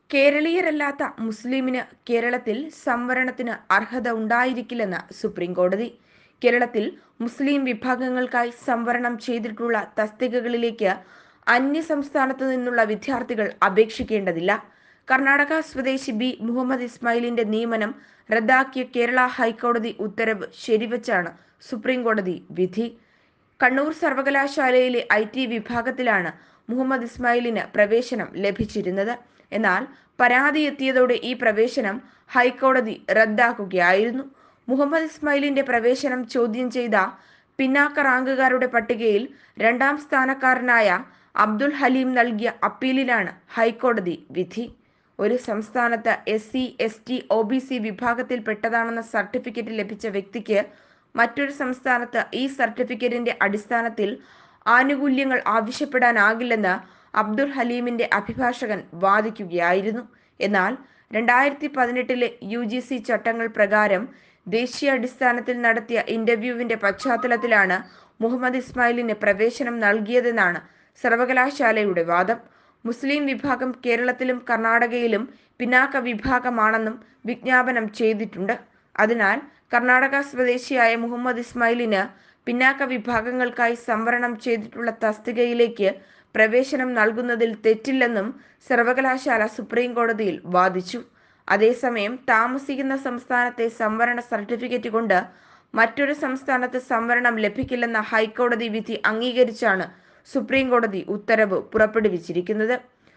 കേരളീയരല്ലാത്ത മുസ്ലിമിന് കേരളത്തിൽ സംവരണത്തിന് അർഹത ഉണ്ടായിരിക്കില്ലെന്ന് സുപ്രീം കോടതി കേരളത്തിൽ മുസ്ലിം വിഭാഗങ്ങൾക്കായി സംവരണം ചെയ്തിട്ടുള്ള തസ്തികകളിലേക്ക് അന്യ സംസ്ഥാനത്തു നിന്നുള്ള വിദ്യാർത്ഥികൾ അപേക്ഷിക്കേണ്ടതില്ല കർണാടക സ്വദേശി ബി മുഹമ്മദ് ഇസ്മായിലിന്റെ നിയമനം റദ്ദാക്കിയ കേരള ഹൈക്കോടതി ഉത്തരവ് ശരിവച്ചാണ് സുപ്രീം കോടതി വിധി കണ്ണൂർ സർവകലാശാലയിലെ ഐ ടി വിഭാഗത്തിലാണ് മുഹമ്മദ് ഇസ്മായിലിന് പ്രവേശനം ലഭിച്ചിരുന്നത് എന്നാൽ പരാതി എത്തിയതോടെ ഈ പ്രവേശനം ഹൈക്കോടതി റദ്ദാക്കുകയായിരുന്നു മുഹമ്മദ് ഇസ്മായിലിന്റെ പ്രവേശനം ചോദ്യം ചെയ്ത പിന്നാക്ക റാങ്കുകാരുടെ പട്ടികയിൽ രണ്ടാം സ്ഥാനക്കാരനായ അബ്ദുൽ ഹലീം നൽകിയ അപ്പീലിലാണ് ഹൈക്കോടതി വിധി ഒരു സംസ്ഥാനത്ത് S C S T O B C വിഭാഗത്തിൽപ്പെട്ടതാണെന്ന സർട്ടിഫിക്കറ്റ് ലഭിച്ച വ്യക്തിക്ക് മറ്റൊരു സംസ്ഥാനത്ത് ഈ സർട്ടിഫിക്കറ്റിന്റെ അടിസ്ഥാനത്തിൽ ആനുകൂല്യങ്ങൾ ആവശ്യപ്പെടാനാകില്ലെന്ന് അബ്ദുൽ ഹലീമിന്റെ അഭിഭാഷകൻ വാദിക്കുകയായിരുന്നു എന്നാൽ രണ്ടായിരത്തി പതിനെട്ടിലെ യു ജി സി ചട്ടങ്ങൾ പ്രകാരം ദേശീയാടിസ്ഥാനത്തിൽ നടത്തിയ ഇന്റർവ്യൂവിന്റെ പശ്ചാത്തലത്തിലാണ് മുഹമ്മദ് ഇസ്മായിലിന് പ്രവേശനം നൽകിയതെന്നാണ് സർവകലാശാലയുടെ വാദം മുസ്ലിം വിഭാഗം കേരളത്തിലും കർണാടകയിലും പിന്നാക്ക വിഭാഗമാണെന്നും വിജ്ഞാപനം ചെയ്തിട്ടുണ്ട് അതിനാൽ കർണാടക സ്വദേശിയായ മുഹമ്മദ് ഇസ്മായിലിന് പിന്നാക്ക വിഭാഗങ്ങൾക്കായി സംവരണം ചെയ്തിട്ടുള്ള തസ്തികയിലേക്ക് പ്രവേശനം നൽകുന്നതിൽ തെറ്റില്ലെന്നും സർവകലാശാല സുപ്രീം കോടതിയിൽ വാദിച്ചു അതേസമയം താമസിക്കുന്ന സംസ്ഥാനത്തെ സംവരണ സർട്ടിഫിക്കറ്റ് കൊണ്ട് മറ്റൊരു സംസ്ഥാനത്ത് സംവരണം ലഭിക്കില്ലെന്ന ഹൈക്കോടതി വിധി അംഗീകരിച്ചാണ് സുപ്രീം കോടതി ഉത്തരവ് പുറപ്പെടുവിച്ചിരിക്കുന്നത്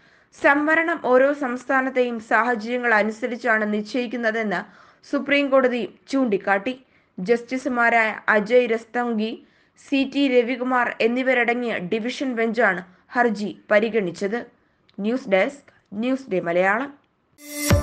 സംവരണം ഓരോ സംസ്ഥാനത്തെയും സാഹചര്യങ്ങൾ അനുസരിച്ചാണ് നിശ്ചയിക്കുന്നതെന്ന് സുപ്രീം കോടതി ചൂണ്ടിക്കാട്ടി ജസ്റ്റിസുമാരായ അജയ് രസ്തംഗി സി ടി രവികുമാർ എന്നിവരടങ്ങിയ ഡിവിഷൻ ബെഞ്ചാണ് ഹർജി പരിഗണിച്ചത് news desk news day Malayalam